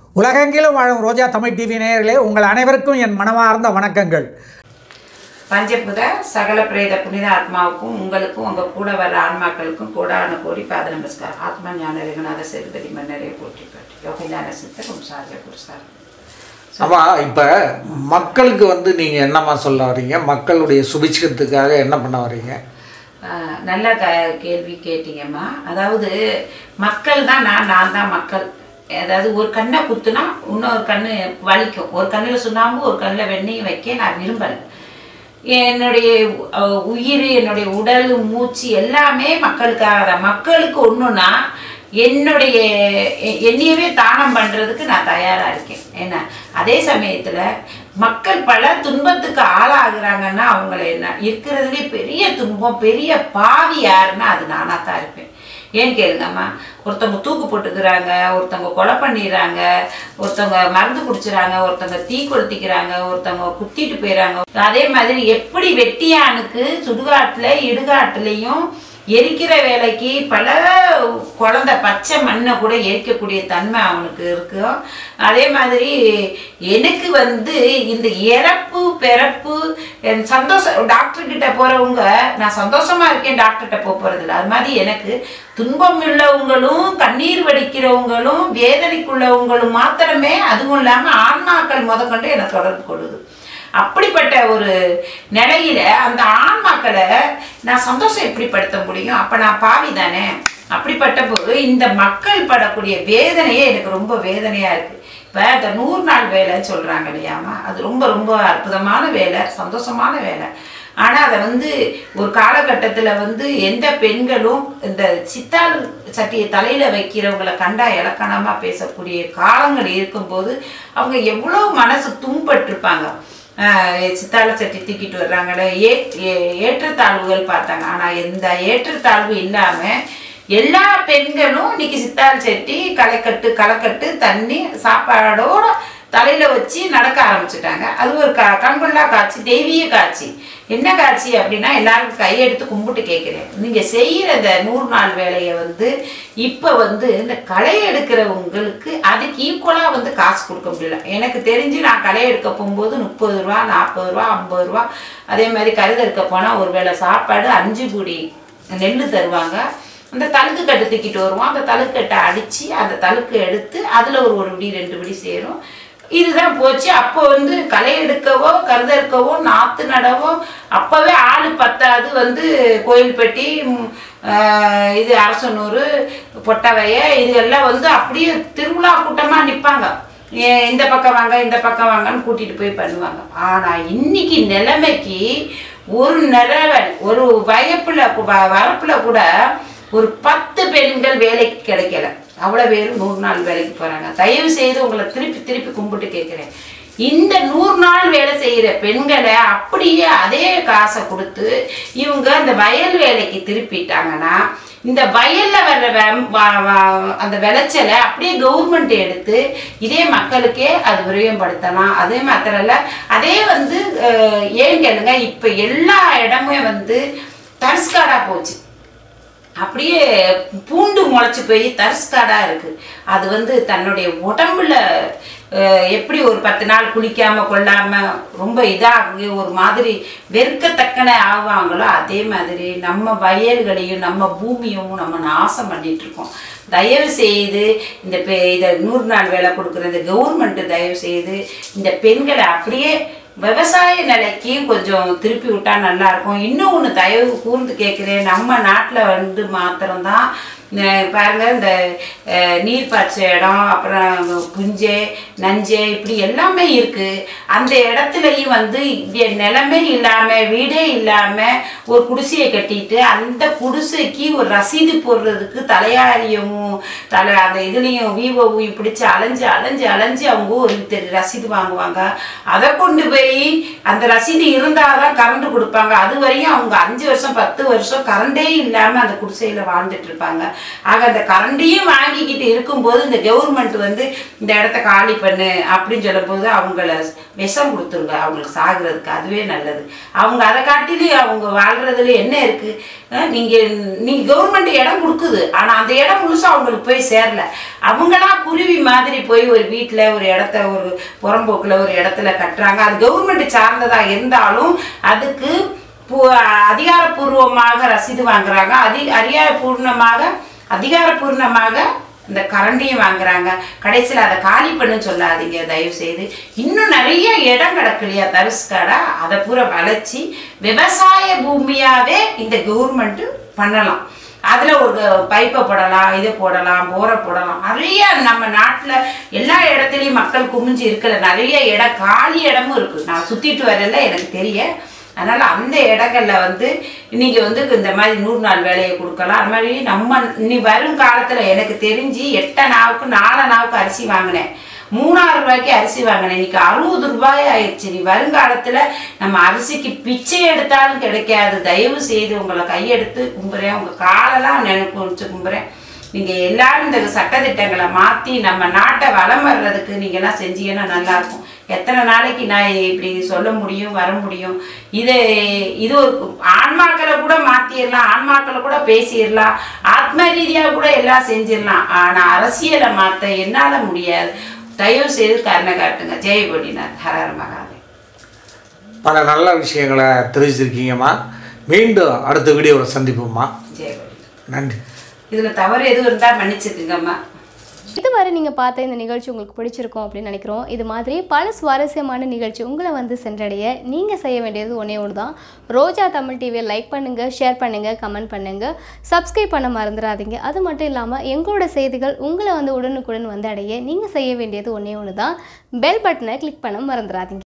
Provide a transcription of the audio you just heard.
உலகெங்கிலும் வாழும் ரோஜா தமிழ் டிவி நேயர்களே உங்கள் அனைவருக்கும் என் மனமார்ந்த வணக்கங்கள் பஞ்சபுத சகல பிரேத புனித ஆத்மாவுக்கும் உங்களுக்கும் உங்கள் கூட வர ஆன்மாக்களுக்கும் கோடான கோடி பாத நமஸ்காரம் ஆத்மா ஞான ரகுநாத சேதுபதி மன்னரே போற்றி பாட்டி யோகஞான சித்தர் சாரிய புருஷார் ஆமா இப்போ மக்களுக்கு வந்து நீங்கள் என்னம்மா சொல்ல வர்றீங்க மக்களுடைய சுபிட்சத்துக்காக என்ன பண்ண வர்றீங்க ஆஹ், நல்ல க கேள்வி கேட்டீங்கம்மா அதாவது மக்கள் தான் நான் நான் தான் மக்கள் அதாவது ஒரு கண்ணை குத்துனா இன்னொரு கண்ணு வலிக்கும் ஒரு கண்ணில் சுண்ணாம்பு ஒரு கண்ணில் வெண்ணெயும் வைக்க நான் விரும்பலை என்னுடைய அஹ், உயிர் என்னுடைய உடல் மூச்சு எல்லாமே மக்களுக்காக தான் மக்களுக்கு ஒன்றுனா என்னுடைய எ- என்னையவே தானம் பண்ணுறதுக்கு நான் தயாராக இருக்கேன் என்ன அதே சமயத்தில் மக்கள் பல துன்பத்துக்கு ஆளாகிறாங்கன்னா அவங்கள என்ன இருக்கிறதுலே பெரிய துன்பம் பெரிய பாவி யாருன்னா அது நானாக தான் இருப்பேன் ஏன்னு கேளுங்கம்மா ஒருத்தவங்க தூக்கு போட்டுக்கிறாங்க ஒருத்தவங்க கொலை பண்ணிடுறாங்க ஒருத்தவங்க மருந்து குடிச்சிறாங்க ஒருத்தவங்க தீ கொளுத்திக்கிறாங்க ஒருத்தவங்க குத்திட்டு போயிடுறாங்க அதே மாதிரி எப்படி வெட்டியானுக்கு சுடுகாட்டில் இடுகாட்டுலேயும் எரிக்கிற வேலைக்கு பல குழந்தை பச்சை மண்ணை கூட எரிக்கக்கூடிய தன்மை அவனுக்கு இருக்கும் அதே மாதிரி எனக்கு வந்து இந்த இறப்பு பிறப்பு என் சந்தோஷம் டாக்டர் கிட்ட போறவங்க நான் சந்தோஷமா இருக்கேன் டாக்டர்கிட்ட போக போறதில்ல அது மாதிரி எனக்கு துன்பம் உள்ளவங்களும் கண்ணீர் வடிக்கிறவங்களும் வேதனைக்குள்ளவங்களும் மாத்திரமே அதுவும் இல்லாமல் ஆன்மாக்கள் முதற்கொண்டு என்னை தொடர்பு கொள்ளுது அப்படிப்பட்ட ஒரு நிலையில அந்த ஆன்மாக்களை நான் சந்தோஷம் எப்படி படுத்த முடியும் அப்ப நான் பாவி தானே அப்படிப்பட்ட போது இந்த மக்கள் படக்கூடிய வேதனையே எனக்கு ரொம்ப வேதனையா இருக்கு இப்போ இந்த நூறு நாள் வேலைன்னு சொல்றாங்க இல்லையாமா அது ரொம்ப ரொம்ப அற்புதமான வேலை சந்தோஷமான வேலை ஆனால் அதை வந்து ஒரு காலகட்டத்தில் வந்து எந்த பெண்களும் இந்த சித்தாள் சட்டியை தலையில் வைக்கிறவங்களை கண்டா இலக்கணமாக பேசக்கூடிய காலங்கள் இருக்கும்போது அவங்க எவ்வளோ மனசு துன்பட்டிருப்பாங்க ஆஹ் சித்தாள சட்டி தூக்கிட்டு வர்றாங்களே ஏ ஏ- ஏற்றத்தாழ்வுகள் பார்த்தாங்க ஆனால் எந்த ஏற்றத்தாழ்வு இல்லாமல் எல்லா பெண்களும் இன்னைக்கு சித்தாள் சட்டி களைக்கட்டு களைக்கட்டு தண்ணி சாப்பாடோட தலையில வச்சு நடக்க ஆரம்பிச்சுட்டாங்க அது ஒரு க கண்கொள்ளா காட்சி தெய்வீக காட்சி என்ன காட்சி அப்படின்னா எல்லாருக்கும் கையெடுத்து கும்பிட்டு கேட்குறேன் நீங்க செய்யற இந்த நூறு நாள் வேலையை வந்து இப்போ வந்து இந்த களை எடுக்கிறவங்களுக்கு அதுக்கு ஈக்குவலாக வந்து காசு கொடுக்க முடியல எனக்கு தெரிஞ்சு நான் களை எடுக்க போகும்போது முப்பது ரூபா நாற்பது ரூபா ஐம்பது ரூபா அதே மாதிரி கருது எடுக்க போனால் ஒரு வேளை சாப்பாடு அஞ்சு பொடி நெல் தருவாங்க அந்த தழுக்கு கட்டு தூக்கிட்டு வருவோம் அந்த தழுக்கு கட்டை அடித்து அந்த தழுக்கு எடுத்து அதில் ஒரு ஒரு விடி ரெண்டு விடி சேரும் இதுதான் போச்சு அப்போ வந்து களை எடுக்கவோ கருதறுக்கவோ நாற்று நடவோ அப்போவே ஆள் பத்தாது வந்து கோயில்பட்டி ம், ஆஹ், இது அரசனூர் பொட்டவைய இதுகெல்லாம் வந்து அப்படியே திருவிழா கூட்டமாக நிற்பாங்க இந்த பக்கம் வாங்க இந்த பக்கம் வாங்கன்னு கூட்டிகிட்டு போய் பண்ணுவாங்க ஆனால் இன்னைக்கு நிலைமைக்கு ஒரு நிலவல் ஒரு வயப்புல கு- வ- வரப்புல கூட ஒரு பத்து பெண்கள் வேலைக்கு கிடைக்கல அவ்வளோ பேரும் நூறு நாள் வேலைக்கு போகிறாங்க தயவு செய்து உங்களை திருப்பி திருப்பி கும்பிட்டு கேட்குறேன் இந்த நூறு நாள் வேலை செய்கிற பெண்களை அப்படியே அதே காசை கொடுத்து இவங்க அந்த வயல் வேலைக்கு திருப்பிட்டாங்கன்னா இந்த வயல்ல வர்ற வெம்- வ- வ- அந்த விளைச்சலை அப்படியே கவர்மெண்ட் எடுத்து இதே மக்களுக்கே அது விரயப்படுத்தலாம் அதே மாத்திரம் இல்ல அதே வந்து அஹ், ஏன் கேளுங்க இப்போ எல்லா இடமுமே வந்து தரிசுக்காடாக போச்சு அப்படியே பூண்டு முளைச்சி போய் தரிசுக்காடாக இருக்குது அது வந்து தன்னுடைய உடம்புல அஹ், எப்படி ஒரு பத்து நாள் குளிக்காம கொள்ளாம ரொம்ப இதாகி ஒரு மாதிரி வெறுக்கத்தக்கன ஆவாங்களோ அதே மாதிரி நம்ம வயல்களையும் நம்ம பூமியும் நம்ம நாசம் பண்ணிட்டு இருக்கோம் தயவு செய்து இந்த பெ இதை நூறு நாள் வேலை கொடுக்குற இந்த கவர்மெண்ட்டு தயவு செய்து இந்த பெண்களை அப்படியே விவசாய நிலைக்கு கொஞ்சம் திருப்பி விட்டா நல்லா இருக்கும் இன்னும் ஒன்று தயவு கூர்ந்து கேட்குறேன் நம்ம நாட்டில் வந்து மாத்திரம்தான் அஹ் பாருங்க இந்த அஹ், நீர் பாய்ச்ச இடம் அப்புறம் புஞ்சை நஞ்சை இப்படி எல்லாமே இருக்கு அந்த இடத்துலையும் வந்து இங்க நிலமே இல்லாமல் வீடே இல்லாமல் ஒரு குடிசையை கட்டிட்டு அந்த குடிசைக்கு ஒரு ரசீது போடுறதுக்கு தலையாரியமும் தலை அந்த இதுலேயும் விவோவையும் பிடிச்சி அலைஞ்சு அலைஞ்சு அலைஞ்சு அவங்க ஒரு தெ- ரசீது வாங்குவாங்க அதை கொண்டு போய் அந்த ரசீது இருந்தால் தான் கரண்ட் கொடுப்பாங்க அது வரையும் அவங்க அஞ்சு வருஷம் பத்து வருஷம் கரண்டே இல்லாமல் அந்த குடிசையில் வாழ்ந்துட்டு இருப்பாங்க ஆக அந்த கரண்டியும் வாங்கிக்கிட்டு இருக்கும்போது இந்த கவர்மெண்ட் வந்து இந்த இடத்த காலி பண்ணு அப்படின்னு சொல்லும்போது அவங்கள விஷம் கொடுத்துருங்க அவங்களுக்கு சாகுறதுக்கு அதுவே நல்லது அவங்க அதை காட்டிலே அவங்க வாழ்றதுல என்ன இருக்கு அஹ் நீங்க நீங்க கவர்மெண்ட் இடம் கொடுக்குது ஆனா அந்த இடம் முழுசா அவங்களுக்கு போய் சேரல அவங்களா குருவி மாதிரி போய் ஒரு வீட்டில் ஒரு இடத்த ஒரு புறம்போக்கில் ஒரு இடத்துல கட்டுறாங்க அது கவர்மெண்ட் சார்ந்ததா இருந்தாலும் அதுக்கு பு- அதிகாரப்பூர்வமாக ரசீது வாங்குறாங்க அதி அதிகாரப்பூர்ணமாக அதிகாரப்பூர்ணமாக இந்த கரண்டியும் வாங்குறாங்க கடைசியில் அதை காலி பண்ணுன்னு சொல்லாதீங்க தயவு செய்து இன்னும் நிறைய இடம் கிடக்கு இல்லையா தரிசுக்காடா அதை பூரா வளைச்சி விவசாய பூமியாவே இந்த கவர்மெண்ட்டு பண்ணலாம் அதில் ஒரு பைப்பை போடலாம் இதை போடலாம் போரை போடலாம் நிறைய நம்ம நாட்டில் எல்லா இடத்துலையும் மக்கள் குமிஞ்சு இருக்கிற நிறைய இடம் காலி இடமும் இருக்குது நான் சுற்றிட்டு வரல எனக்கு தெரிய அதனால் அந்த இடங்கள்ல வந்து நீங்கள் வந்து இந்த மாதிரி நூறு நாள் வேலையை கொடுக்கலாம் அது மாதிரி நம்ம இனி வரும் காலத்தில் எனக்கு தெரிஞ்சு எட்ட நாவுக்கு நாலு நாவுக்கு அரிசி வாங்கினேன் மூணாயிரம் ரூபாய்க்கு அரிசி வாங்கினேன் இன்னைக்கு அறுபது ரூபாய் ஆயிடுச்சு நீ வருங்காலத்தில் நம்ம அரிசிக்கு பிச்சை எடுத்தாலும் கிடைக்காது தயவு செய்து உங்களை கையெடுத்து கும்புறேன் உங்கள் காலெல்லாம் நினைப்பு வச்சு கும்புறேன் நீங்கள் எல்லாரும் இந்த சட்டத்திட்டங்களை மாற்றி நம்ம நாட்டை வளம் வர்றதுக்கு நீங்கள்லாம் செஞ்சீங்கன்னா நல்லாயிருக்கும் எத்தனை நாளைக்கு நான் இப்படி சொல்ல முடியும் வர முடியும் இது இது ஒரு ஆன்மாக்களை கூட மாற்றிடலாம் ஆன்மாக்களை கூட பேசிடலாம் ஆத்ம ரீதியாக கூட எல்லாம் செஞ்சிடலாம் ஆனால் அரசியலை மாற்ற என்னால் முடியாது தயவு செய்து கருணை காட்டுங்க ஜெயபடினார் ஹரஹர மகாதேவ் பல நல்ல விஷயங்களை தெரிவிச்சிருக்கீங்கம்மா மீண்டும் அடுத்த வீடியோவில் சந்திப்போம்மா ஜெயபடி நன்றி இதில் தவறு எதுவும் இருந்தால் மன்னிச்சுக்குங்கம்மா இதுவரை நீங்கள் பார்த்த இந்த நிகழ்ச்சி உங்களுக்கு பிடிச்சிருக்கும் அப்படின்னு நினைக்கிறோம் இது மாதிரி பல சுவாரஸ்யமான நிகழ்ச்சி உங்களை வந்து சென்றடைய நீங்கள் செய்ய வேண்டியது ஒன்றே ஒன்று தான் ரோஜா தமிழ் டிவியை லைக் பண்ணுங்கள் ஷேர் பண்ணுங்கள் கமெண்ட் பண்ணுங்கள் சப்ஸ்கிரைப் பண்ண மறந்துடாதீங்க அது மட்டும் இல்லாமல் எங்களோட செய்திகள் உங்களை வந்து உடனுக்குடன் வந்து அடைய நீங்கள் செய்ய வேண்டியது ஒன்றே ஒன்று தான் பெல் பட்டனை கிளிக் பண்ண மறந்துடாதீங்க